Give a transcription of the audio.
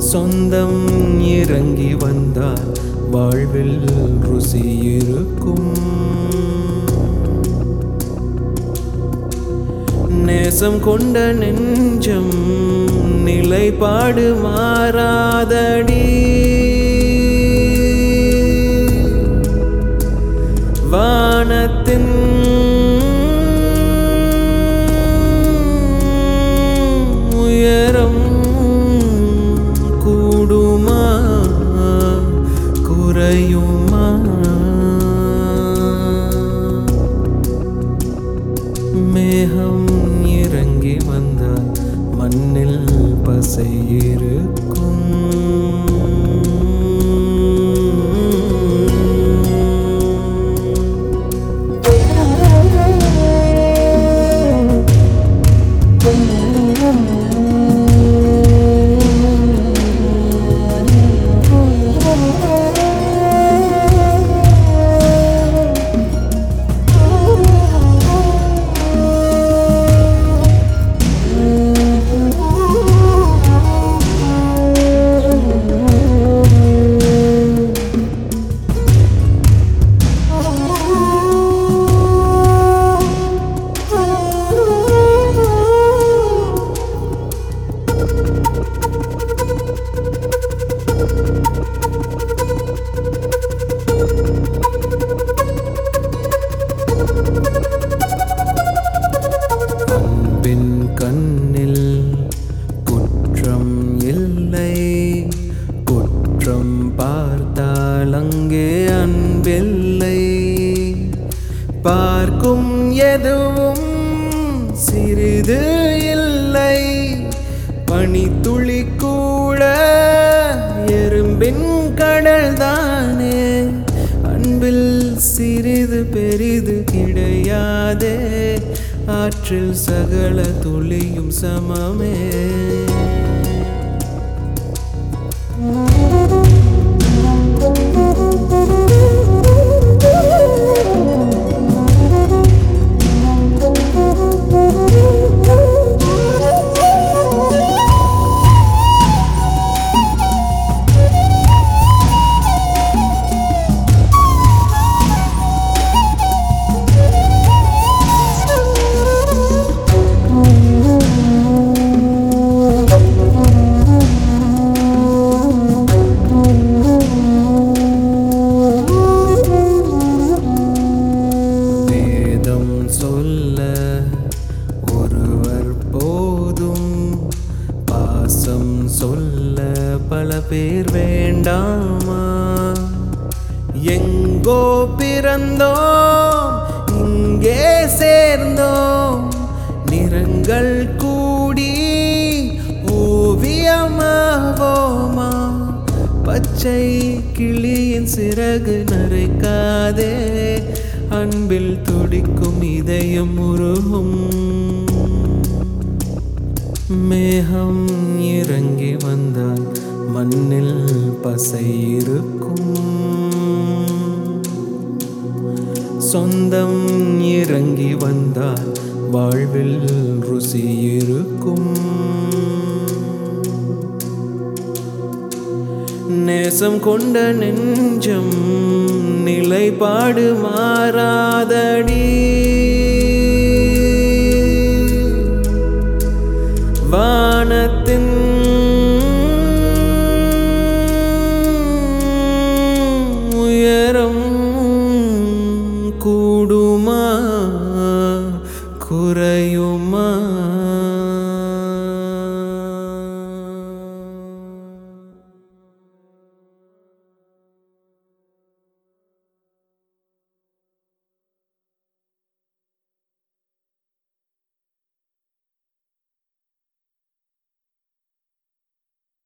சொந்தம் இறங்கி வந்தால் வாழ்வில் ருசி இருக்கும் நேசம் கொண்ட நெஞ்சம் நிலைப்பாடு மாறாதடி வானத்தின் உயரம் கூடுமா குறையுமா மேகம் இறங்கி வந்தால் மண்ணில் பசை இருக்கும் அன்பின் கண்ணில் குற்றம் இல்லை குற்றம் பார்த்தால் அங்கே அன்பில்லை பார்க்கும் எதுவும் சிறிது இல்லை பனித்துளி கூட எறும்பின் கடல் தானே அன்பில் சிறிது பெரிது கிடையாதே ஆற்றில் சகல துளியும் சமமே வேதம் சொல்ல ஒருவர் போதும் பாசம் சொல்ல பல பேர் வேண்டாமா எங்கோ பிறந்தோம் இங்கே சேர்ந்தோம் நிறங்கள் கூடி ஓவியமாவோமா பச்சை கிளியின் சிறகு நரைக்காதே அன்பில் துடிக்கும் இதயம் உருகும் மேகம் இறங்கி வந்தால் மண்ணில் பசை இருக்கும் சொந்தம் இறங்கி வந்தால் வாழ்வில் ருசி இருக்கும் நேசம் கொண்ட நெஞ்சம் நிலைப்பாடு மாறாதடி வானத்தின்